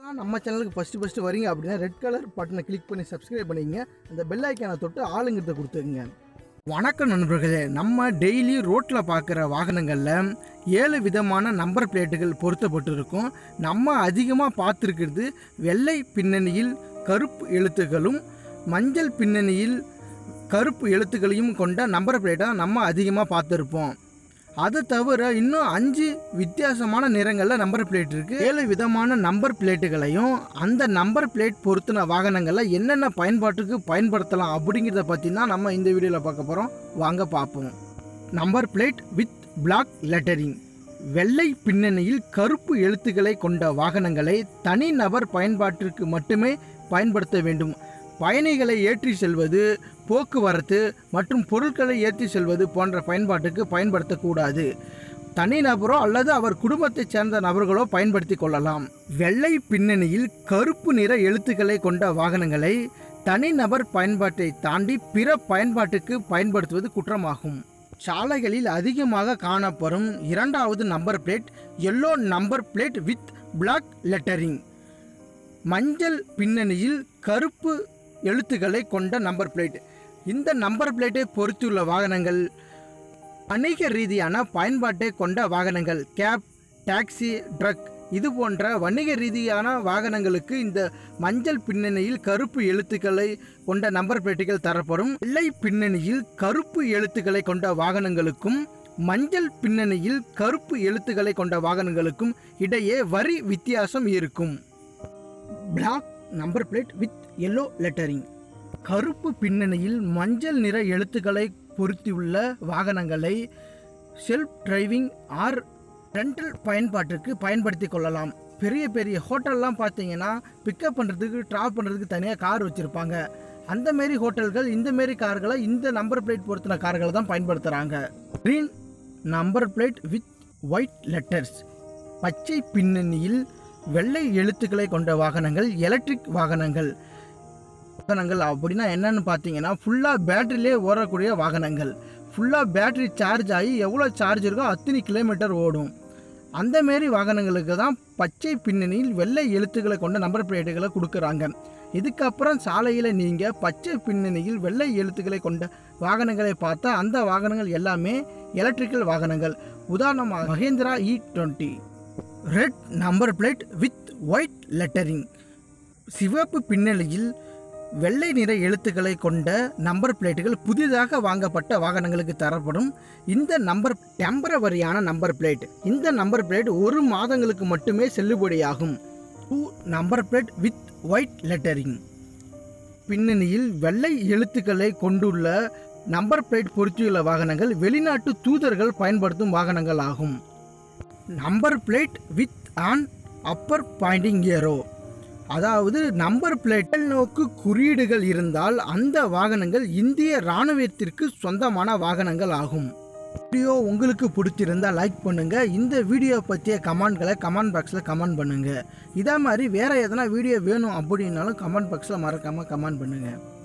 நம்ம சேனலுக்கு first first வரீங்க அப்படின்னா ரெட் கலர் பட்டனை கிளிக் பண்ணி சப்ஸ்கிரைப் பண்ணிக்கங்க அந்த பெல் ஐக்கானை தொட்டு ஆளுங்கிறத கொடுத்துக்குங்க வணக்கம் நண்பர்களே நம்ம டெய்லி ரோட்டில் பார்க்குற வாகனங்களில் ஏழு விதமான நம்பர் பிளேட்டுகள் பொருத்தப்பட்டிருக்கும் நம்ம அதிகமாக பார்த்துருக்கிறது வெள்ளை பின்னணியில் கருப்பு எழுத்துகளும் மஞ்சள் பின்னணியில் கருப்பு எழுத்துக்களையும் கொண்ட நம்பர் பிளேட்டை நம்ம அதிகமாக பார்த்துருப்போம் அதை தவிர இன்னும் அஞ்சு வித்தியாசமான நிறங்களில் நம்பர் பிளேட் இருக்குது ஏழு விதமான நம்பர் பிளேட்டுகளையும் அந்த நம்பர் பிளேட் பொருத்தின வாகனங்களில் என்னென்ன பயன்பாட்டுக்கு பயன்படுத்தலாம் அப்படிங்கிறத பற்றி தான் நம்ம இந்த வீடியோவில் பார்க்க போகிறோம் வாங்க பார்ப்போம் number plate with black lettering வெள்ளை பின்னணியில் கருப்பு எழுத்துக்களை கொண்ட வாகனங்களை தனிநபர் பயன்பாட்டிற்கு மட்டுமே பயன்படுத்த வேண்டும் பயணிகளை ஏற்றி செல்வது போக்குவரத்து மற்றும் பொருட்களை ஏற்றி செல்வது போன்ற பயன்பாட்டுக்கு பயன்படுத்தக்கூடாது தனிநபரோ அல்லது அவர் குடும்பத்தைச் சேர்ந்த நபர்களோ பயன்படுத்தி கொள்ளலாம் வெள்ளை பின்னணியில் கருப்பு நிற எழுத்துக்களை கொண்ட வாகனங்களை தனிநபர் பயன்பாட்டை தாண்டி பிற பயன்பாட்டுக்கு பயன்படுத்துவது குற்றமாகும் சாலைகளில் அதிகமாக காணப்படும் இரண்டாவது number plate yellow number plate with black lettering மஞ்சள் பின்னணியில் கருப்பு எழுத்துக்களை கொண்ட நம்பர் பிளேட் இந்த நம்பர் பிளேட்டை பொறுத்துள்ள வாகனங்கள் வணிக ரீதியான பயன்பாட்டை கொண்ட வாகனங்கள் கேப் டாக்ஸி ட்ரக் இது போன்ற வணிக ரீதியான வாகனங்களுக்கு இந்த மஞ்சள் பின்னணியில் கருப்பு எழுத்துக்களை கொண்ட நம்பர் பிளேட்டுகள் தரப்படும் வெள்ளை பின்னணியில் கருப்பு எழுத்துக்களை கொண்ட வாகனங்களுக்கும் மஞ்சள் பின்னணியில் கருப்பு எழுத்துக்களை கொண்ட வாகனங்களுக்கும் இடையே வரி வித்தியாசம் இருக்கும் black number plate with yellow lettering கருப்பு பின்னணியில் மஞ்சள் நிற எழுத்துக்களை பொருத்தியுள்ள வாகனங்களை செல்ஃப் டிரைவிங் ஆர் ரெண்டல் பயன்பாட்டிற்கு பயன்படுத்தி கொள்ளலாம் பெரிய பெரிய ஹோட்டல்லாம் பார்த்தீங்கன்னா பிக்கப் பண்ணுறதுக்கு ட்ராப் பண்ணுறதுக்கு தனியாக கார் வச்சுருப்பாங்க அந்த மாரி ஹோட்டல்கள் இந்த மாரி கார்களை இந்த நம்பர் பிளேட் பொருத்தின கார்களை தான் பயன்படுத்துகிறாங்க green number plate with white letters பச்சை பின்னணியில் வெள்ளை எழுத்துக்களை கொண்ட வாகனங்கள் எலக்ட்ரிக் வாகனங்கள் வாகனங்கள் அப்படின்னா என்னன்னு பார்த்தீங்கன்னா ஃபுல்லாக பேட்டரியிலே ஓடக்கூடிய வாகனங்கள் ஃபுல்லாக பேட்டரி சார்ஜ் ஆகி எவ்வளோ சார்ஜ் இருக்கோ அத்தனை கிலோமீட்டர் ஓடும் அந்த மாரி வாகனங்களுக்கு தான் பச்சை பின்னணியில் வெள்ளை எழுத்துக்களை கொண்ட நம்பர் பிளேட்டுகளை கொடுக்குறாங்க இதுக்கப்புறம் சாலையில் நீங்கள் பச்சை பின்னணியில் வெள்ளை எழுத்துக்களை கொண்ட வாகனங்களை பார்த்தா அந்த வாகனங்கள் எல்லாமே எலக்ட்ரிக்கல் வாகனங்கள் உதாரணமாக Mahindra E twenty red number plate with white lettering சிவப்பு பின்னணியில் வெள்ளை நிற எழுத்துக்களை கொண்ட நம்பர் பிளேட்டுகள் புதிதாக வாங்கப்பட்ட வாகனங்களுக்கு தரப்படும் இந்த நம்பர் டெம்பரவரியான நம்பர் பிளேட் இந்த நம்பர் பிளேட் ஒரு மாதங்களுக்கு மட்டுமே செல்லுபடியாகும் two number plate with white lettering பின்னணியில் வெள்ளை எழுத்துக்களை கொண்டுள்ள நம்பர் பிளேட் பொருத்தியுள்ள வாகனங்கள் வெளிநாட்டு தூதர்கள் பயன்படுத்தும் வாகனங்கள் ஆகும் number plate with an upper pointing arrow அதாவது நம்பர் பிளேட் நோக்கு குறியீடுகள் இருந்தால் அந்த வாகனங்கள் இந்திய இராணுவத்திற்கு சொந்தமான வாகனங்கள் ஆகும் வீடியோ உங்களுக்கு பிடிச்சிருந்தா லைக் பண்ணுங்க இந்த வீடியோ பற்றிய கமெண்ட்களை கமெண்ட் பாக்ஸில் கமெண்ட் பண்ணுங்க இதே மாதிரி வேற எதனா வீடியோ வேணும் அப்படின்னாலும் கமெண்ட் பாக்ஸில் மறக்காம கமெண்ட் பண்ணுங்க